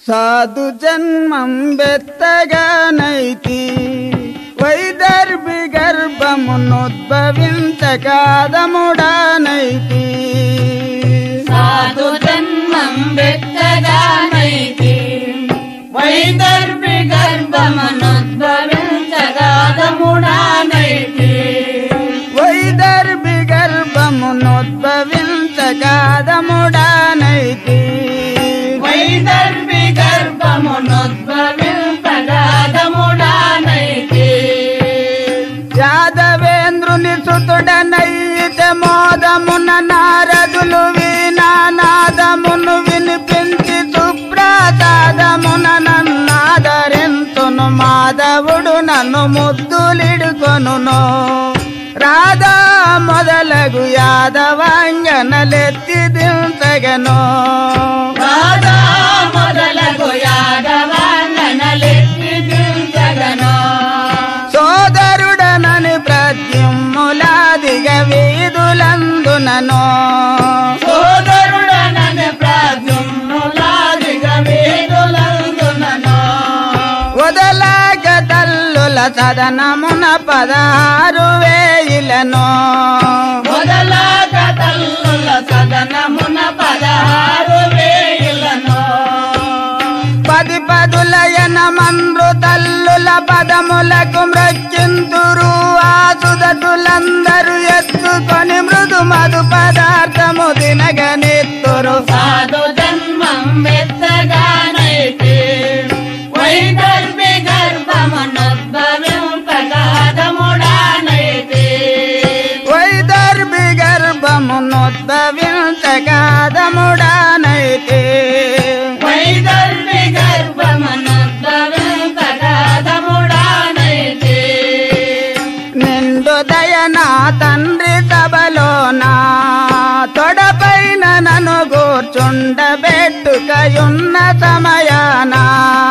సాధు జన్మం బెత్తగానైతి వైదర్భి గర్భమునుద్భవించగాదముడానైతి సాధు జన్మం వెత్తగానైతి వైదర్భి గర్భమనుద్భవించగాదముడానైతి వైదర్భి గర్భమునుద్భవించగాదముడానైతి వైదర్భి గర్భమునుద్భవించగాదముడానైతి యాదవేంద్రుని సుతుడనైతే మోదమున నారదులు వీణానాదమును వినిపించి సుప్రసాదమున నన్నాదరింతును మాధవుడు నన్ను ముద్దులిడుకొనును రాధా మొదలగు యాదవాంగనలెత్తి దించగను రాధా మొదలగు యాదవాంగనలెత్తి దించగను సోదరుడనని ప్రద్యుమ్ములాదిగ వీధులందునను సోదరుడనని ప్రాజ్ఞులాదిగ వేదులందునను వదలాక తల్లుల సదనమున పదహారు వేయిలను మొదలాక తల్లుల సదనమున పదహారు వేయులను పది పదులయన మండ్రు తల్లుల పదములకు మృత్యుంతురు ఆసుదతులందరూ ఎత్తుకొని మృదు మధు పదార్థము తినగనెత్తురు సాధు జన్మం వెత్తగానైతే వైదర్భి గర్భమనుద్భవింపగాదముడానైతే వైదర్భి గర్భమునోద్భవించగాదముడానైతే వైదర్భి గర్భమనుద్భవింపగాదముడానైతే నిండు దయనా తండ్రి సభలోనా తొడపైన నన్ను కూర్చుండబెట్టుకయున్న సమయానా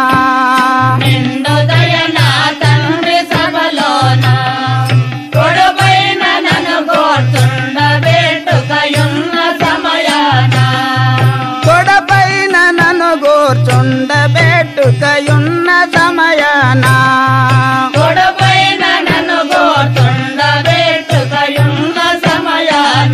నిండుదయ నా తండ్రి సభలోన తొడపైన నన్ను గోర్చుండబెట్టుకయున్న సమయాన తొడపైన నన్ను కూర్చుండబెట్టుకయున్న సమయానా తొడపైన నన్ను గోర్చుండబెట్టుకయున్న సమయాన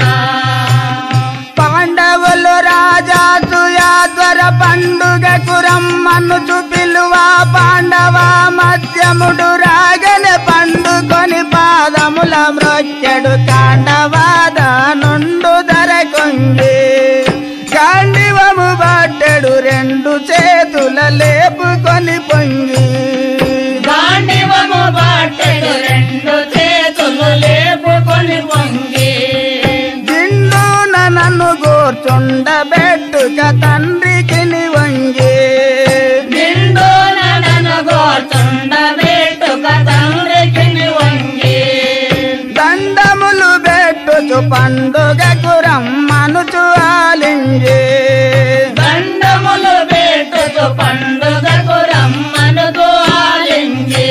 పాండవులు రాజాసు యాద్వర పండుగకు రమ్మను పిలువ పాండవ మధ్యముడు రాగని పండుకొని పాదముల మ్రొచ్చెడు కాండవాద నుండు ధర కొంగి కాండివము బాటెడు రెండు చేతుల లేపుకొని పొంగి గాండివము బాటెడు రెండు చేతులు లేపుకొని పొంగి దిండున నన్ను గోర్చుండబెట్టుక తండ్రికి వంగి నిండున నన్ను గోర్చుండబెట్టుక తండ్రికి వంగి దండములు పెట్టుచు పండుగకు రమ్మనుచు ఆలింగి దండములు పెట్టుచు పండుగకు రమ్మనుకు ఆలింగి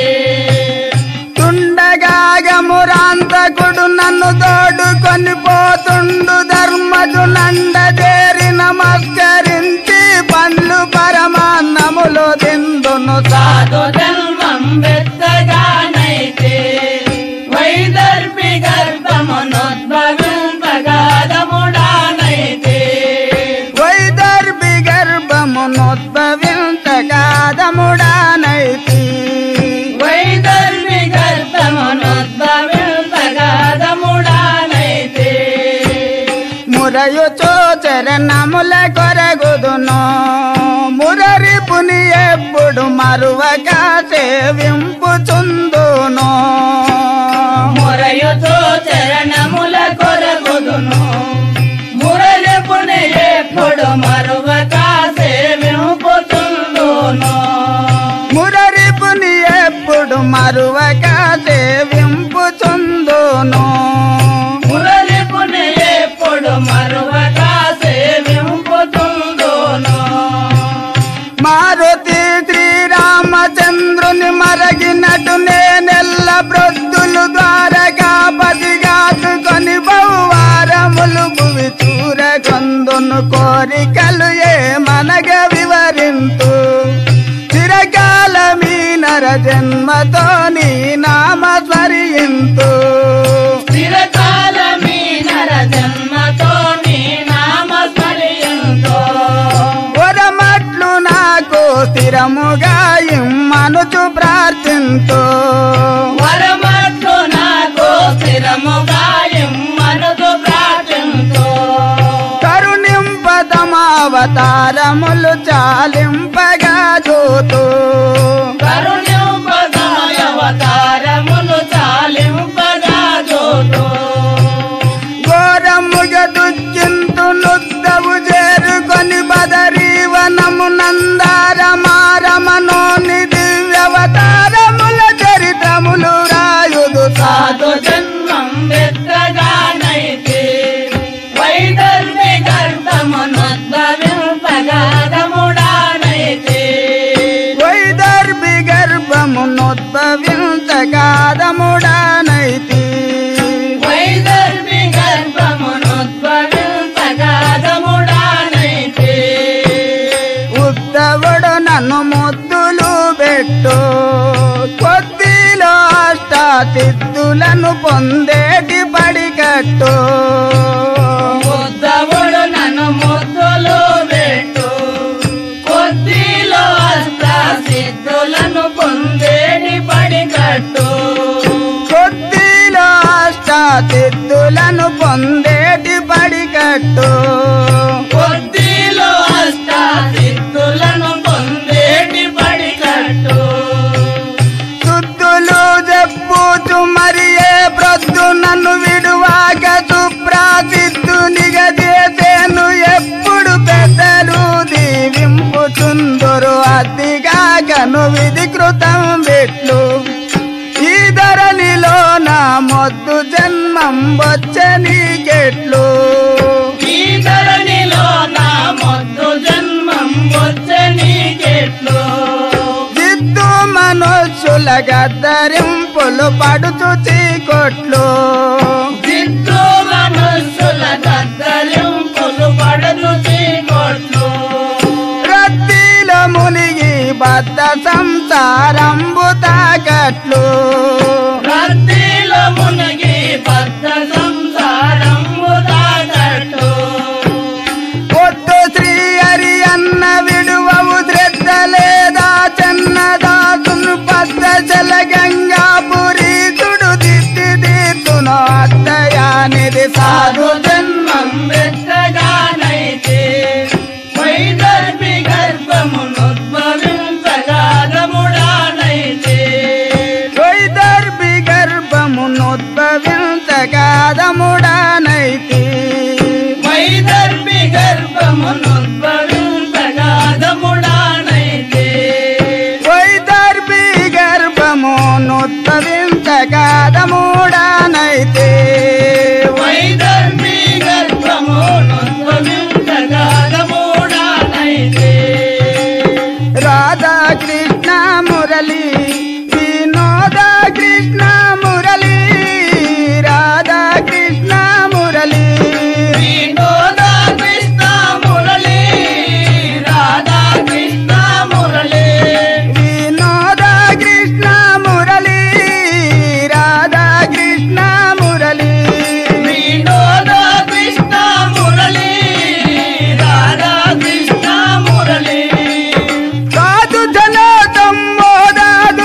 తుండగాగమురాంతకుడు నన్ను తోడుకొని పోతుండు ధర్మజు నండదేరి నమస్కరించి పండ్లు పరమాన్నములు తిందును సాధు జన్మం వెత్తగానైతే వైదర్భి గర్భమునోద్భవింపగాదముడానైతే వైదర్భి గర్భమునోద్భవించగాదముడానైతి వైదర్భి గర్భమునోద్భవింపగాదముడానైతే మురయుచో చరణముల కొరగుదును మురరి పుని ఎప్పుడు మరువక సేవింపుచుందును మురయుతో చరణముల కొరగుదును మురజపుని ఎప్పుడు మరువక సేవింపుతుందును మురరి పుని ఎప్పుడు మరువక సేవింపుచుందును మురజపుని ఎప్పుడు మరువక సేవింపుతుందును మారుతి శ్రీరామచంద్రుని మరగినటు నేనెల్ల ప్రొద్దులు ద్వారకాపతిగాతుకొని బహువారములు భువి చూరగొందును కోరికలు ఏ మనగ వివరింతు నర జన్మతో నీ నామ స్మరింతు చిరకాలమీ నర జన్మతో నీ నామ స్మరియంతో వరమట్లు నాకు స్థిరముగా ఇమ్మనుచు ప్రార్థింతు వరమట్లు నాకు స్థిరముగా ఇమ్మనుకు ప్రార్థింతో కరుణింపదమావతారములు చాలింపగా చూతూ కరుణ్యోపదాయ అవతారములు చాలింపగా జోతో ఘోరముగ దుఃఖింతు నుద్దవు చేరుకొని బదరీవనము నందారమారమనోని దివ్యవతారముల చరిత్రములు రాయుదు సాధు జన్మం వెత్తగానైతే వైదర్భి గర్భమునోద్భవింపగాదముడానైతే వైదర్భి గర్భమునోద్భవించగాదముడానైతి వైదర్భి గర్భమునోద్భవింపగాదముడానైతే ఉద్దవుడు నన్ను ముద్దులు పెట్టు కొద్దిలో అష్టాతిద్దులను పొందేటి పడికట్టు ఉద్దవుడు నన్ను ముద్దులు పెట్టు కొద్దిలో అష్టాసిద్ధులను పొందేడి పడికట్టు కొద్దిలో అష్టాతిద్దులను పొందేటి పడికట్టు కొద్దిలో అష్టాసిద్ధులను పొందేడి పడికట్టు శుద్ధులు చెప్పుచు మరి ఏ ప్రొద్దు నన్ను విడువాక సుప్రాసిద్ధు నిగజేసేను ఎప్పుడు పెద్దలు దీవింపుచుందురు అతిగా కను విధి కృతం పెట్లు ఈ ధరణిలో నా మొద్దు జన్మం వచ్చనీకెట్లు ఈ ధరణిలో నా మొద్దు జన్మం వచ్చనీకెట్లు జిద్దు మనుషుల గద్దరింపులు పడుచు చీకొట్లు జిద్దు మనుషుల గద్దలింపులు పడదు చీకొట్లు రద్దీలో మునిగి బద్ద సంసారంబు తాకట్లు రద్దీలో మునిగి బద్ద సంసారం తాగట్టు పొద్దు శ్రీ హరి అన్న విడువవు శ్రద్ధ లేదా చెన్నదాసును పద్ద చల గంగాపురి తుడు దిద్ది దిద్దును అత్తయానిది సాధు సాధు జన్మం వెత్తగానైతే వైదర్భి గర్భమునుద్భవించగాదముడానైతే వైదర్భి గర్భమునోద్భవించగాదముడానైతి వైదర్భి గర్భమునుద్భవించగాదముడానైతే వైదర్భి గర్భమునోద్భవించగాదముడానైతే వైదర్భి గర్భమునుద్భవించగాదముడానైతే రాధా కృష్ణ మురళి వినోద కృష్ణ మురళి రాధా కృష్ణ మురళి వినోద కృష్ణ మురళి రాధా కృష్ణ మురళి వినోద కృష్ణ మురళి రాధా కృష్ణ మురళి వినోద కృష్ణ మురళి రాధా కృష్ణ మురళి సాధు జన సంబోధ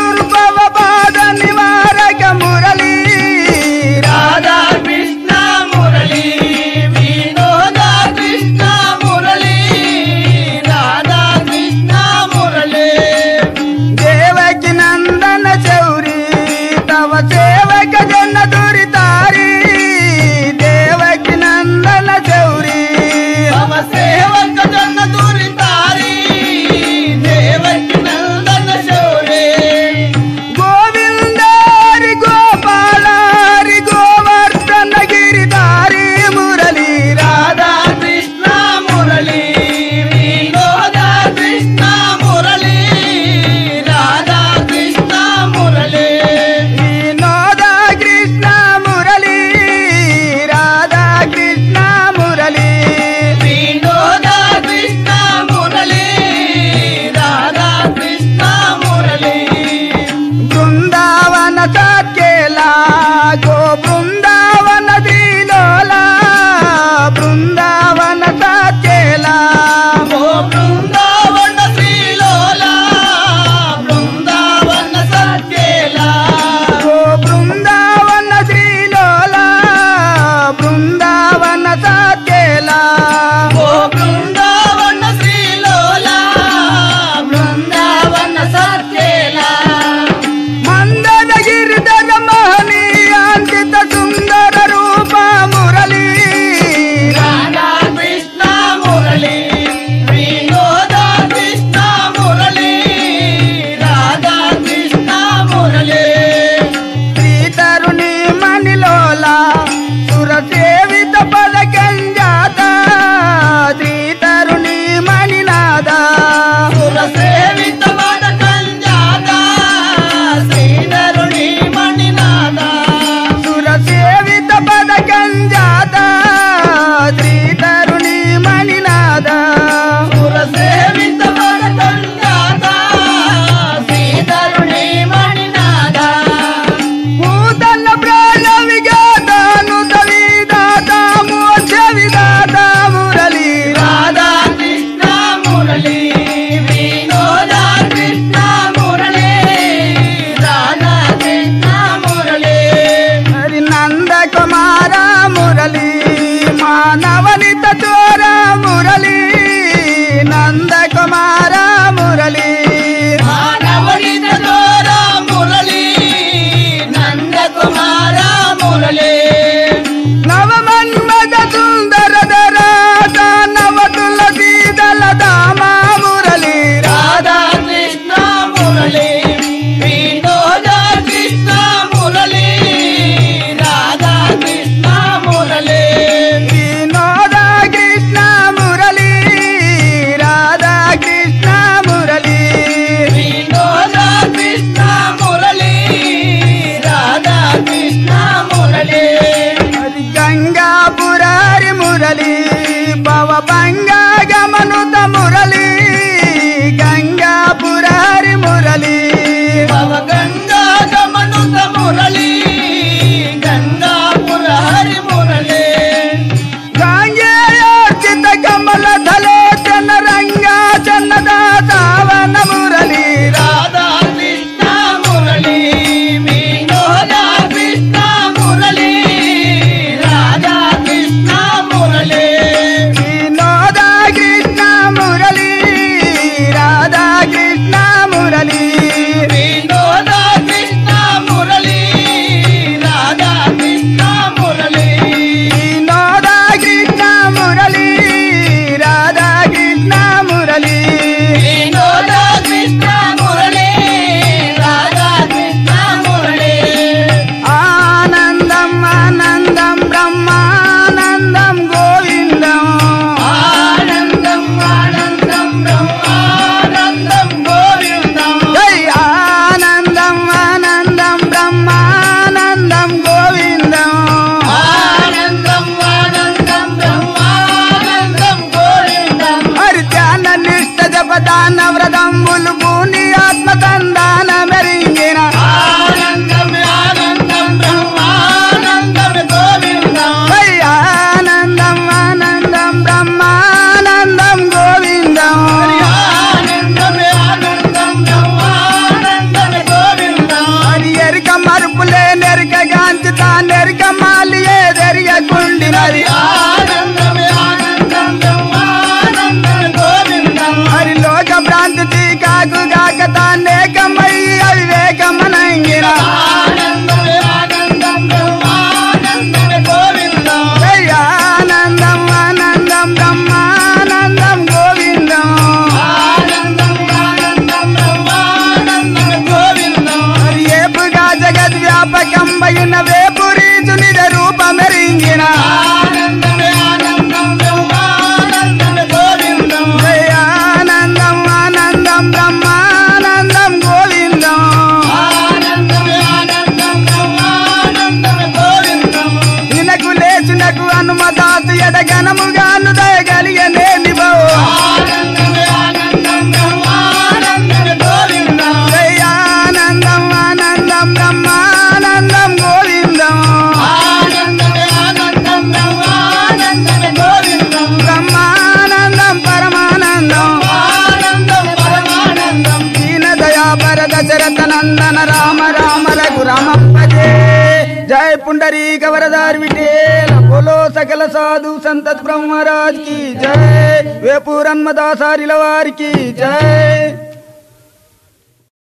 నాకు గాక తానేకమయ్యి అవివేకమనంగిన ఆనందమే ఆనందం బ్రహ్మానందమే గోవిందం ఆనందం ఆనందం బ్రహ్మానందం గోవిందం ఆనందం ఆనందం బ్రహ్మానందమే గోవిందం మరి ఏపుగా జగద్ వ్యాపకంబైన వేపురీచునిద రూపమెరింగిన ఆనందమే ఆనందం బ్రహ్మానందమే గోవిందం ఆనందం ఆనందం బ్రహ్మానందం గోవిందం ఆనందమే ఆనందం బ్రహ్మానందమే గోవిందం నినకు లేచునకు అనుమదాతు ఎడగనముగాను దయగలిగనేమి బో ఆనందమే ఆనందం బ్రహ్మానందమే గోవిందం ఆనందం ఆనందం బ్రహ్మానందం గోవిందం ఆనందమే ఆనందం బ్రహ్మానందమే గోవిందం బ్రహ్మానందం పరమానందం ఆనందం పరమానందం దీన దయాపర దశరథ నందన రామ రామ రఘురామం భజే జయ పుండరీక వరదార్ విఠేల బోలో సకల సాధు సంతత్ బ్రహ్మరాజ్ की जय వేపూరన్మదాసారిల వారికి జయ